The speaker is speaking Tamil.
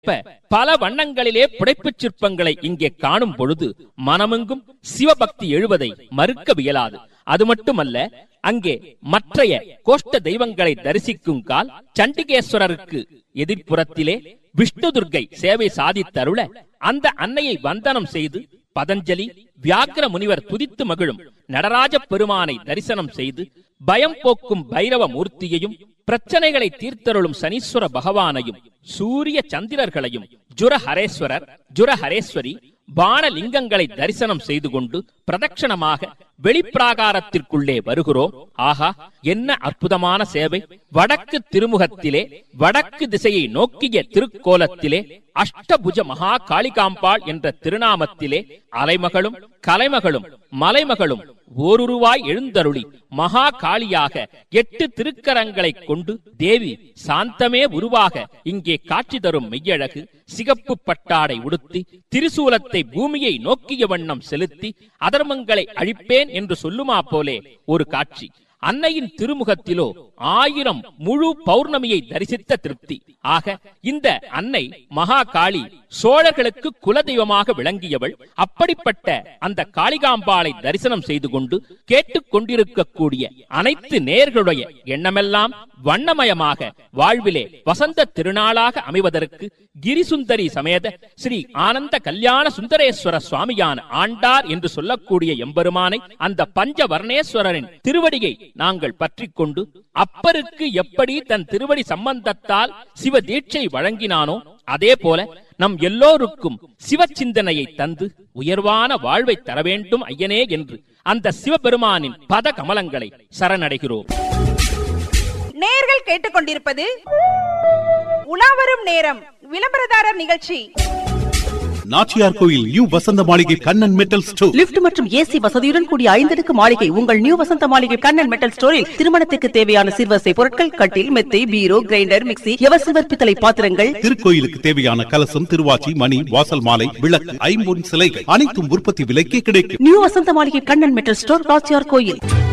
ஏற்ப பல வண்ணங்களிலே புடைப்புச் சிற்பங்களை இங்கே காணும் பொழுது மனமெங்கும் சிவபக்தி எழுவதை மறுக்கவியலாது அது மட்டுமல்ல அங்கே மற்றைய கோஷ்ட தெய்வங்களை தரிசிக்கும் கால் சண்டிகேஸ்வரருக்கு எதிர்ப்புறத்திலே விஷ்ணு துர்க்கை சேவை சாதித்தருள அந்த அன்னையை வந்தனம் செய்து பதஞ்சலி வியாக்கிர முனிவர் துதித்து மகிழும் நடராஜ பெருமானை தரிசனம் செய்து பயம் போக்கும் பைரவ மூர்த்தியையும் பிரச்சனைகளை தீர்த்தருளும் சனீஸ்வர பகவானையும் சூரிய சந்திரர்களையும் ஜுரஹரேஸ்வரர் ஜுரஹரேஸ்வரி பானலிங்கங்களை தரிசனம் செய்து கொண்டு பிரதட்சணமாக வெளிப்பிராகாரத்திற்குள்ளே வருகிறோம் ஆஹா என்ன அற்புதமான சேவை வடக்கு திருமுகத்திலே வடக்கு திசையை நோக்கிய திருக்கோலத்திலே அஷ்டபுஜ மகா காளிகாம்பாள் என்ற திருநாமத்திலே அலைமகளும் கலைமகளும் மலைமகளும் ஓருருவாய் எழுந்தருளி மகா காளியாக எட்டு திருக்கரங்களை கொண்டு தேவி சாந்தமே உருவாக இங்கே காட்சி தரும் மெய்யழகு சிகப்பு பட்டாடை உடுத்தி திரிசூலத்தை பூமியை நோக்கிய வண்ணம் செலுத்தி அதர்மங்களை அழிப்பேன் என்று சொல்லுமா போலே ஒரு காட்சி அன்னையின் திருமுகத்திலோ ஆயிரம் முழு பௌர்ணமியை தரிசித்த திருப்தி ஆக இந்த அன்னை மகா காளி சோழர்களுக்கு குலதெய்வமாக விளங்கியவள் அப்படிப்பட்ட அந்த காளிகாம்பாளை தரிசனம் செய்து கொண்டு கேட்டுக் கொண்டிருக்கக்கூடிய அனைத்து நேர்களுடைய எண்ணமெல்லாம் வண்ணமயமாக வாழ்விலே வசந்த திருநாளாக அமைவதற்கு கிரிசுந்தரி சமேத ஸ்ரீ ஆனந்த கல்யாண சுந்தரேஸ்வர சுவாமியான ஆண்டார் என்று சொல்லக்கூடிய எம்பெருமானை அந்த பஞ்ச வர்ணேஸ்வரரின் திருவடியை நாங்கள் பற்றிக் கொண்டு அப்பருக்கு எப்படி தன் திருவடி சம்பந்தத்தால் சிவ தீட்சை வழங்கினானோ அதே போல நம் எல்லோருக்கும் சிவ சிந்தனையை தந்து உயர்வான வாழ்வை தர வேண்டும் ஐயனே என்று அந்த சிவபெருமானின் பத கமலங்களை சரணடைகிறோம் நேயர்கள் கேட்டுக்கொண்டிருப்பது உலாவரும் நேரம் விளம்பரதாரர் நிகழ்ச்சி நாச்சியார் கோயில் new Vasantha Maligai Kannan metal store lift மற்றும் ஏசி வசதியுடன் கூடிய ஐந்தடுக்கு மாளிகை உங்கள் நியூ வசந்த மாளிகை கண்ணன் மெட்டல் ஸ்டோரில் திருமணத்துக்கு தேவையான சிறுவசை பொருட்கள் கட்டில் மெத்தை பீரோ கிரைண்டர் மிக்ஸி எவசிவர் பித்தளை பாத்திரங்கள் திருக்கோயிலுக்கு தேவையான கலசம் திருவாச்சி மணி வாசல் மாலை விளக்கு ஐம்பொன் சிலைகள் அனைத்தும் உற்பத்தி விலைக்கே கிடைக்கும் new Vasantha Maligai Kannan metal store ராச்சியார் கோயில்